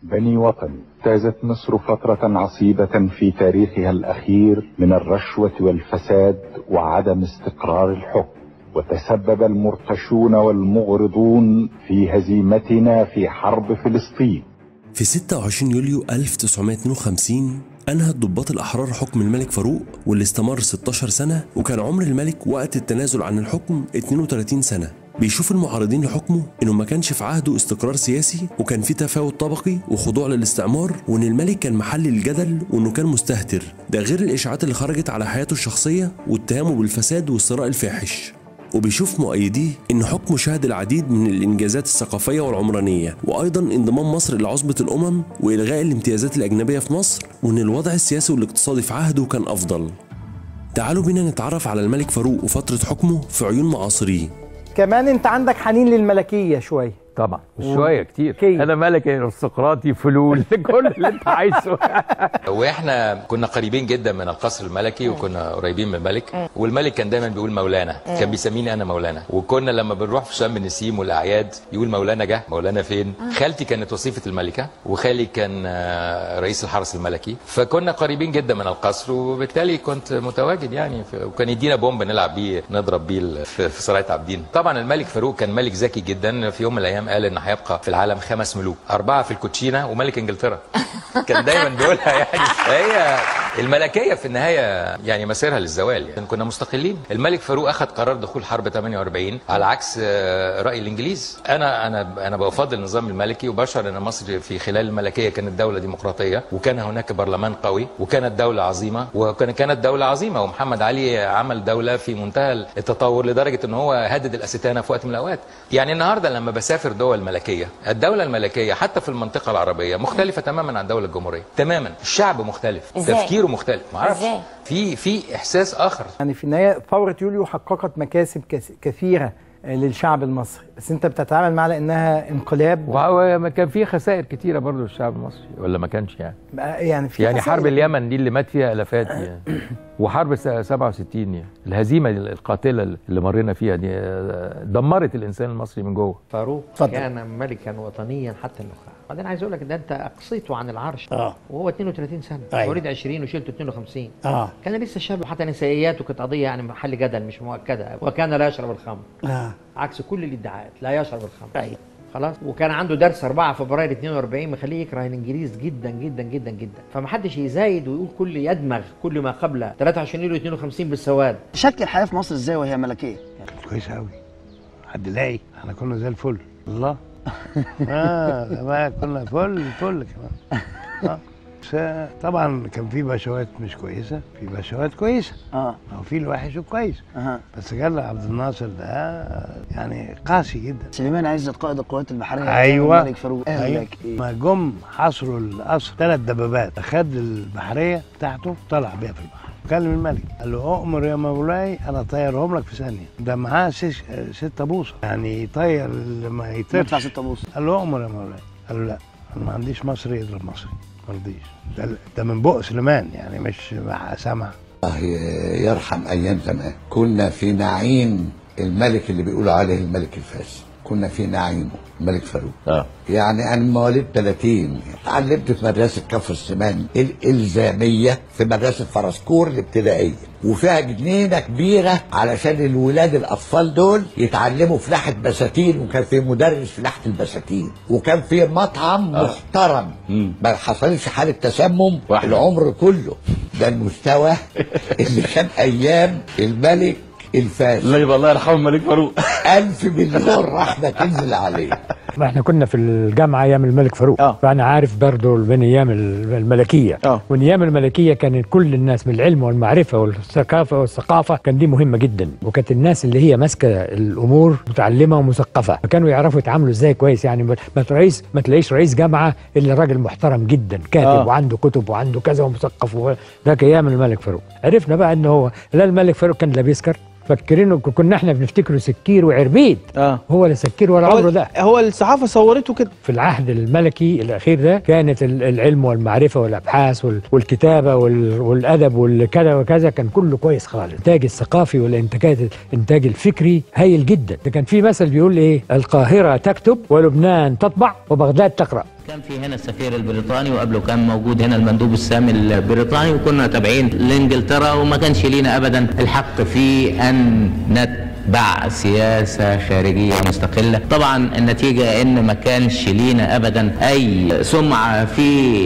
بني وطني اجتازت مصر فترة عصيبة في تاريخها الأخير من الرشوة والفساد وعدم استقرار الحكم وتسبب المرتشون والمغرضون في هزيمتنا في حرب فلسطين في 26 يوليو 1952 أنهت ضباط الأحرار حكم الملك فاروق واللي استمر 16 سنة وكان عمر الملك وقت التنازل عن الحكم 32 سنة بيشوف المعارضين لحكمه انه ما كانش في عهده استقرار سياسي وكان في تفاوت طبقي وخضوع للاستعمار وان الملك كان محل للجدل وانه كان مستهتر ده غير الاشاعات اللي خرجت على حياته الشخصيه واتهامه بالفساد والثراء الفاحش وبيشوف مؤيديه ان حكمه شهد العديد من الانجازات الثقافيه والعمرانيه وايضا انضمام مصر لعصبه الامم والغاء الامتيازات الاجنبيه في مصر وان الوضع السياسي والاقتصادي في عهده كان افضل تعالوا بينا نتعرف على الملك فاروق وفتره حكمه في عيون معاصريه كمان انت عندك حنين للملكيه شويه طبعا مش شويه كتير كي. انا ملكي ارستقراطي فلول كل اللي انت عايزه واحنا كنا قريبين جدا من القصر الملكي وكنا قريبين من الملك والملك كان دايما بيقول مولانا كان بيسميني انا مولانا وكنا لما بنروح في شم النسيم والاعياد يقول مولانا جه مولانا فين خالتي كانت وصيفه الملكه وخالي كان آه، رئيس الحرس الملكي فكنا قريبين جدا من القصر وبالتالي كنت متواجد يعني في- وكان يدينا بومب نلعب بيه نضرب بيه ال- في في سرايا عابدين طبعا الملك فاروق كان ملك ذكي جدا في يوم من الايام قال ان هيبقى في العالم خمس ملوك اربعه في الكوتشينه وملك انجلترا كان دايما بيقولها يعني هي الملكيه في النهايه يعني مسيرها للزوال يعني كنا مستقلين الملك فاروق اخذ قرار دخول حرب 48 على عكس آه، راي الانجليز انا انا انا بفضل النظام الملكي وبشعر ان مصر في خلال الملكيه كانت دوله ديمقراطيه وكان هناك برلمان قوي وكانت دوله عظيمه وكان كانت دوله عظيمه ومحمد علي عمل دوله في منتهى التطور لدرجه ان هو هدد الاستانه في وقت من الاوقات يعني النهارده لما بسافر دول ملكيه الدوله الملكيه حتى في المنطقه العربيه مختلفه تماما عن الدوله الجمهوريه تماما الشعب مختلف إزاي؟ تفكيره مختلف ما اعرفش إزاي؟ في في احساس اخر يعني في النهايه ثوره يوليو حققت مكاسب كس- كثيره آه، للشعب المصري بس انت بتتعامل معها لانها انقلاب وهو كان في خسائر كتيره برضو للشعب المصري ولا ما كانش يعني آه، يعني في يعني خسائر. حرب اليمن دي اللي مات فيها الافات يعني وحرب س- 67 يعني الهزيمه القاتله اللي مرينا فيها دي آه، دمرت الانسان المصري من جوه فاروق اتفضل. كان ملكا وطنيا حتى النخاع بعدين عايز اقول لك ده انت اقصيته عن العرش اه وهو 32 سنه أيوة. ولد 20 وشلته 52 اه كان لسه شاب وحتى نسائياته كانت قضيه يعني محل جدل مش مؤكده وكان لا يشرب الخمر اه عكس كل الادعاءات لا يشرب الخمر ايوه خلاص وكان عنده درس 4 فبراير 42 مخليه يكره الانجليز جدا جدا جدا جدا فمحدش يزايد ويقول كل يدمغ كل ما قبل 23 يوليو 52 بالسواد شكل الحياه في مصر ازاي وهي ملكيه كويس قوي حد لاقي احنا كنا زي الفل الله اه بقى كنا فل فل كمان اه بس طبعا كان في بشوات مش كويسه في بشوات كويسه اه او في الوحش الكويس اها بس جل عبد الناصر ده يعني قاسي جدا سليمان عزت قائد القوات البحريه ايوه الملك فاروق قال أيوة. لك ايه ما جم حصروا القصر ثلاث دبابات خد البحريه بتاعته طلع بيها في البحر كلم الملك قال له اؤمر يا مولاي انا طيرهم لك في ثانيه ده معاه سش... ستة بوصه يعني يطير اللي ما يدفع يطيرش ستة بوصه قال له اؤمر يا مولاي قال له لا انا ما عنديش مصري يضرب مصري ما رضيش ده, ده من بؤ سليمان يعني مش مع سمع الله يرحم ايام زمان كنا في نعيم الملك اللي بيقولوا عليه الملك الفاسد كنا في نعيمه الملك فاروق اه يعني انا مواليد 30 اتعلمت في مدرسه كفر السمان الالزاميه في مدرسه فرسكور الابتدائيه وفيها جنينه كبيره علشان الولاد الاطفال دول يتعلموا فلاحه بساتين وكان في مدرس فلاحه البساتين وكان في مطعم آه. محترم مم. ما حصلش حاله تسمم واحد. العمر كله ده المستوى اللي كان ايام الملك الفاسد الله يبقى الله يرحمه الملك فاروق ألف مليون رحمة تنزل عليه ما احنا كنا في الجامعه ايام الملك فاروق آه. فانا عارف برضه من ايام الملكيه آه. ومن ايام الملكيه كانت كل الناس من العلم والمعرفه والثقافه والثقافه كان دي مهمه جدا وكانت الناس اللي هي ماسكه الامور متعلمه ومثقفه فكانوا يعرفوا يتعاملوا ازاي كويس يعني ما ما تلاقيش ما تلاقيش رئيس جامعه الا راجل محترم جدا كاتب آه. آه. وعنده كتب وعنده كذا ومثقف و- ده كان ايام الملك فاروق عرفنا بقى ان هو لا الملك فاروق كان لا بيسكر فاكرينه كنا احنا بنفتكره سكير وعربيد اه هو لا سكير ولا عمره ده هو الصحافه صورته كده في العهد الملكي الاخير ده كانت ال- العلم والمعرفه والابحاث وال- والكتابه وال- والادب والكذا وكذا كان كله كويس خالص الانتاج الثقافي والانتاج الانتاج الفكري هايل جدا ده كان في مثل بيقول ايه القاهره تكتب ولبنان تطبع وبغداد تقرا كان في هنا السفير البريطاني وقبله كان موجود هنا المندوب السامي البريطاني وكنا تابعين لانجلترا وما كانش لينا ابدا الحق في ان نتبع سياسة خارجية مستقلة طبعا النتيجة ان ما كانش لينا ابدا اي سمعة في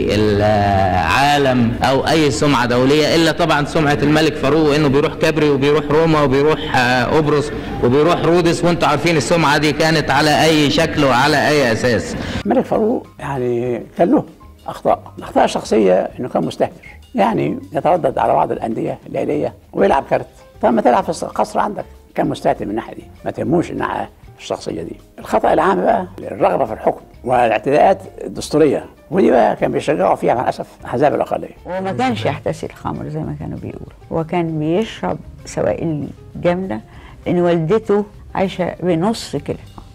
العالم او اي سمعة دولية الا طبعا سمعة الملك فاروق انه بيروح كبري وبيروح روما وبيروح آه، قبرص وبيروح رودس وانتوا عارفين السمعة دي كانت على اي شكل وعلى اي اساس الملك فاروق يعني كان له اخطاء الاخطاء الشخصيه انه كان مستهتر يعني يتردد على بعض الانديه الليليه ويلعب كارت طب ما تلعب في القصر عندك كان مستهتر من الناحيه دي ما تهموش الناحيه الشخصيه دي الخطا العام بقى الرغبه في الحكم والاعتداءات الدستوريه ودي بقى كان بيشجعوا فيها مع الاسف احزاب الاقليه وما كانش يحتسي الخمر زي ما كانوا بيقولوا هو كان بيشرب سوائل جامدة لأن والدته عايشة بنص كده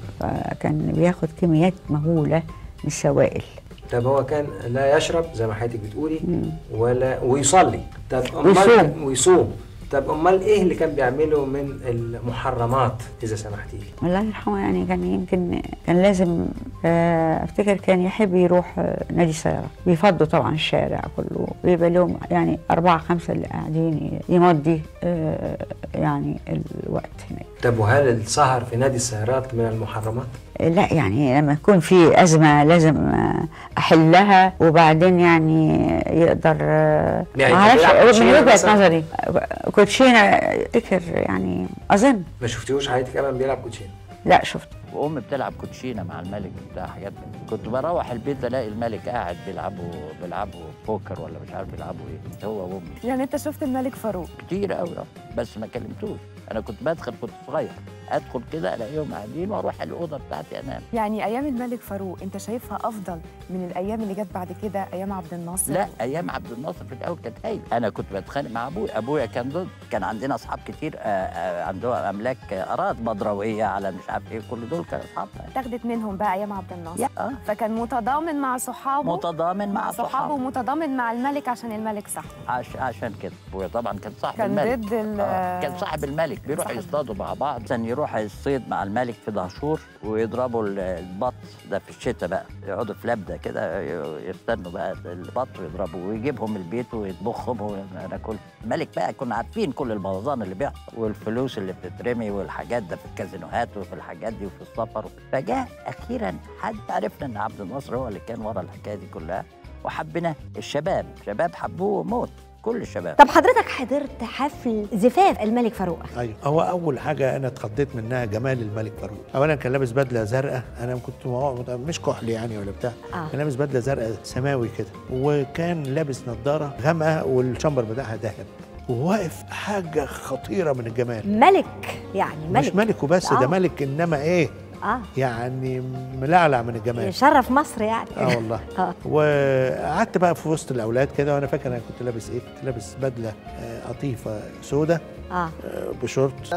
فكان بياخد كميات مهولة من السوائل طب هو كان لا يشرب زي ما حضرتك بتقولي ولا ويصلي طب ويصوم. ويصوم طب امال ايه اللي كان بيعمله من المحرمات اذا سمحتي لي الله يرحمه يعني كان يمكن كان لازم آه، افتكر كان يحب يروح آه، نادي سيارة بيفضوا طبعا الشارع كله بيبقى لهم يعني أربعة خمسة اللي قاعدين يمضي آه، يعني الوقت هناك طب وهل السهر في نادي السيارات من المحرمات لا يعني لما يكون في أزمة لازم آه، أحلها وبعدين يعني يقدر آه، يعني معرفش بيلعب من كوتشينة وجهة مثلاً؟ نظري كوتشينة افتكر يعني أظن ما شفتيهوش حضرتك ابدا بيلعب كوتشينه لا شفت وامي بتلعب كوتشينه مع الملك بتاع حاجات من دي. كنت بروح البيت الاقي الملك قاعد بيلعبوا بيلعبوا بوكر ولا مش عارف بيلعبوا ايه هو وامي يعني انت شفت الملك فاروق كتير قوي بس ما كلمتوش انا كنت بدخل كنت صغير ادخل كده الاقيهم قاعدين واروح الاوضه بتاعتي انام يعني ايام الملك فاروق انت شايفها افضل من الايام اللي جت بعد كده ايام عبد الناصر لا ايام عبد الناصر في الاول كانت هايله انا كنت بتخانق مع ابويا ابويا كان ضد كان عندنا اصحاب كتير آه، آه، عندهم املاك آه، اراضي بدرويه على مش عارف ايه كل دول كانوا اصحابنا اتاخدت منهم بقى ايام عبد الناصر آه. فكان متضامن مع صحابه متضامن مع صحابه صحابه ومتضامن مع الملك عشان الملك صاحبه عش... عشان كده ابويا طبعا كان صاحب كان الملك ضد ال- آه. كان صاحب الملك بيروحوا صاحب- يصطادوا مع بعض عشان يروح يصيد مع الملك في دهشور ويضربوا ال- البط ده في الشتاء بقى يقعدوا في لبده كده ي- يستنوا بقى البط ويضربوا ويجيبهم البيت ويطبخهم وناكل الملك بقى كنا عارفين كل البوظان اللي بيحصل والفلوس اللي بتترمي والحاجات ده في الكازينوهات وفي الحاجات دي وفي السفر فجاء اخيرا حد عرفنا ان عبد الناصر هو اللي كان ورا الحكايه دي كلها وحبنا الشباب شباب حبوه موت كل الشباب طب حضرتك حضرت حفل زفاف الملك فاروق ايوه هو اول حاجه انا اتخضيت منها جمال الملك فاروق اولا كان لابس بدله زرقاء انا كنت مو- مش كحل يعني ولا بتاع آه. كان لابس بدله زرقاء سماوي كده وكان لابس نظاره غامقه والشمبر بتاعها ذهب وواقف حاجه خطيره من الجمال ملك يعني ملك مش ملك وبس آه. ده ملك انما ايه اه يعني ملعلع من الجمال يشرف مصر يعني اه والله اه وقعدت بقى في وسط الاولاد كده وانا فاكر انا كنت لابس ايه كنت لابس بدله آه، قطيفه سودة اه بشورت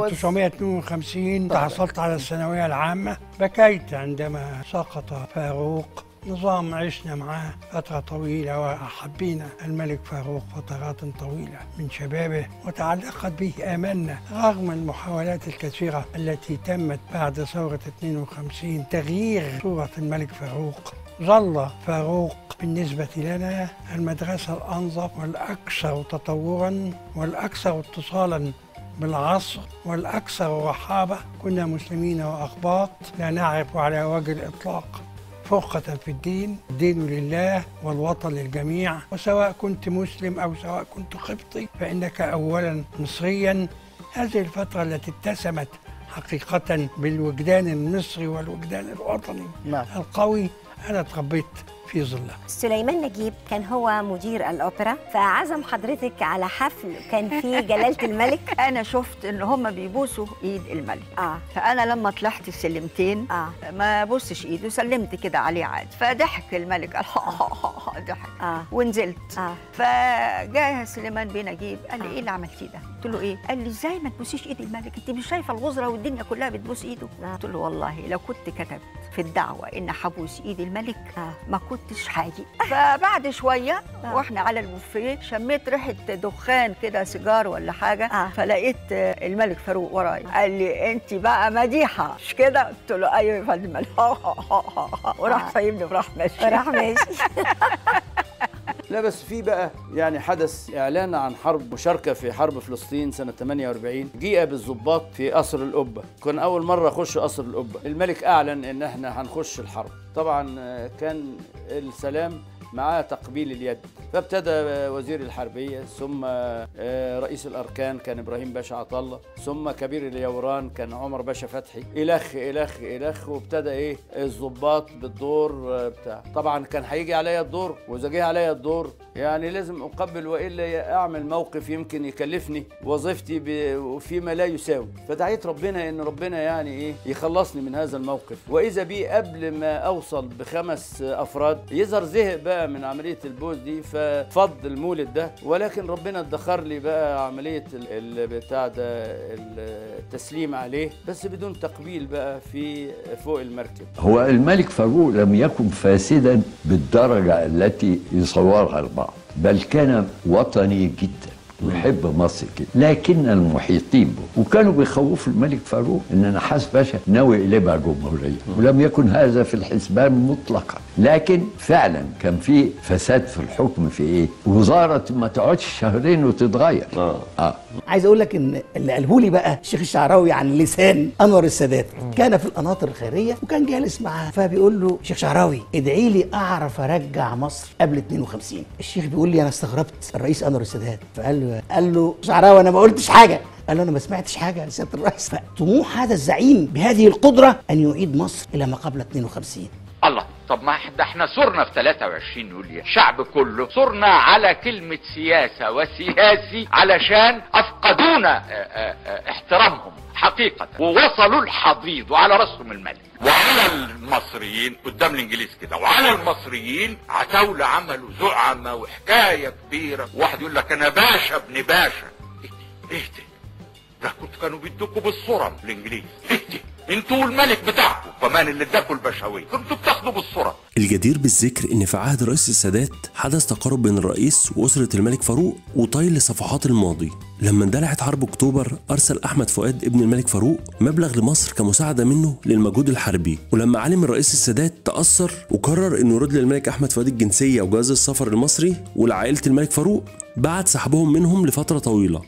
1952 تحصلت على الثانوية العامة بكيت عندما سقط فاروق نظام عشنا معاه فترة طويلة وحبينا الملك فاروق فترات طويلة من شبابه وتعلقت به آمالنا رغم المحاولات الكثيرة التي تمت بعد ثورة 52 تغيير صورة الملك فاروق ظل فاروق بالنسبة لنا المدرسة الأنظف والأكثر تطورا والأكثر اتصالا بالعصر والأكثر رحابة كنا مسلمين وأقباط لا نعرف على وجه الإطلاق فرقة في الدين الدين لله والوطن للجميع وسواء كنت مسلم أو سواء كنت قبطي فإنك أولا مصريا هذه الفترة التي اتسمت حقيقة بالوجدان المصري والوجدان الوطني القوي أنا تربيت في ظله سليمان نجيب كان هو مدير الأوبرا فعزم حضرتك على حفل كان فيه جلالة الملك انا شفت ان هم بيبوسوا ايد الملك اه فانا لما طلعت السلمتين اه ما بوسش ايده سلمت كده عليه عادي فضحك الملك قال ضحك اه ونزلت اه فجاء سليمان بيه نجيب قال لي ايه اللي عملتيه ده؟ قلت له ايه؟ قال لي ازاي ما تبوسيش ايد الملك؟ انت مش شايفه الغزره والدنيا كلها بتبوس ايده؟ قلت له والله لو كنت كتبت في الدعوه ان حبوس ايد الملك ما كنتش حاجي فبعد شويه واحنا على البوفيه شميت ريحه دخان كده سيجار ولا حاجه فلقيت الملك فاروق ورايا قال لي انت بقى مديحه مش كده قلت له ايوه يا فندم قال وراح سايبني وراح ماشي وراح ماشي لا بس في بقى يعني حدث اعلان عن حرب مشاركه في حرب فلسطين سنه 48 جيء بالضباط في قصر القبه كان اول مره اخش قصر القبه الملك اعلن ان احنا هنخش الحرب طبعا آه، كان السلام معاه تقبيل اليد فابتدى وزير الحربيه ثم آه، رئيس الاركان كان ابراهيم باشا عطله ثم كبير اليوران كان عمر باشا فتحي الخ الخ الخ وابتدى ايه الضباط بالدور آه، بتاع طبعا كان هيجي عليا الدور واذا جه عليا الدور يعني لازم اقبل والا اعمل موقف يمكن يكلفني وظيفتي ب- فيما لا يساوي فدعيت ربنا ان ربنا يعني ايه يخلصني من هذا الموقف واذا بي قبل ما اوصل بخمس افراد يظهر زهق بقى من عمليه البوز دي ففض المولد ده ولكن ربنا ادخر لي بقى عمليه ال- البتاع ده التسليم عليه بس بدون تقبيل بقى في فوق المركب هو الملك فاروق لم يكن فاسدا بالدرجة التي يصورها البعض بل كان وطني جدا ويحب مصر كده لكن المحيطين به وكانوا بيخوفوا الملك فاروق ان نحاس باشا ناوي يقلبها جمهوريه ولم يكن هذا في الحسبان مطلقا لكن فعلا كان في فساد في الحكم في ايه وزاره ما تقعدش شهرين وتتغير اه, آه. عايز اقول لك ان اللي قاله لي بقى الشيخ الشعراوي عن لسان انور السادات كان في القناطر الخيريه وكان جالس معاه فبيقول له شيخ شعراوي ادعي لي اعرف ارجع مصر قبل 52 الشيخ بيقول لي انا استغربت الرئيس انور السادات فقال له قال له شعراوي انا ما قلتش حاجه قال له انا ما سمعتش حاجه يا سياده الرئيس فطموح هذا الزعيم بهذه القدره ان يعيد مصر الى ما قبل 52 الله طب ما ده احنا صرنا في 23 يوليو الشعب كله صرنا على كلمة سياسة وسياسي علشان أفقدونا اه، اه، اه، احترامهم حقيقة ووصلوا الحضيض وعلى رأسهم الملك وعلى المصريين قدام الانجليز كده وعلى المصريين عتاولة عملوا زعمة وحكاية كبيرة واحد يقول لك انا باشا ابن باشا ايه ده ده كنت كانوا بيدوكوا بالصرم الانجليز ايه ده انتوا الملك بتاعكم كمان اللي اداكوا البشوية كنتوا بتاخدوا بالصرم الجدير بالذكر ان في عهد رئيس السادات حدث تقارب بين الرئيس واسره الملك فاروق وطيل لصفحات الماضي لما اندلعت حرب اكتوبر ارسل احمد فؤاد ابن الملك فاروق مبلغ لمصر كمساعده منه للمجهود الحربي ولما علم الرئيس السادات تاثر وقرر انه يرد للملك احمد فؤاد الجنسيه وجواز السفر المصري ولعائله الملك فاروق بعد سحبهم منهم لفتره طويله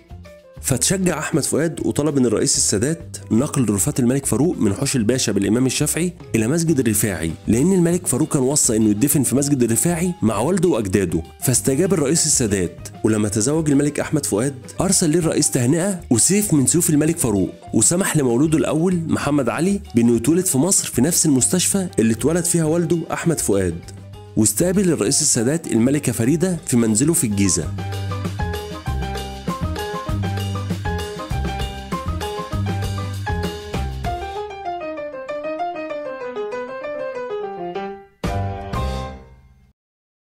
فتشجع احمد فؤاد وطلب من الرئيس السادات نقل رفات الملك فاروق من حوش الباشا بالامام الشافعي الى مسجد الرفاعي لان الملك فاروق كان وصى انه يدفن في مسجد الرفاعي مع والده واجداده فاستجاب الرئيس السادات ولما تزوج الملك احمد فؤاد ارسل للرئيس تهنئه وسيف من سيوف الملك فاروق وسمح لمولوده الاول محمد علي بانه يتولد في مصر في نفس المستشفى اللي اتولد فيها والده احمد فؤاد واستقبل الرئيس السادات الملكه فريده في منزله في الجيزه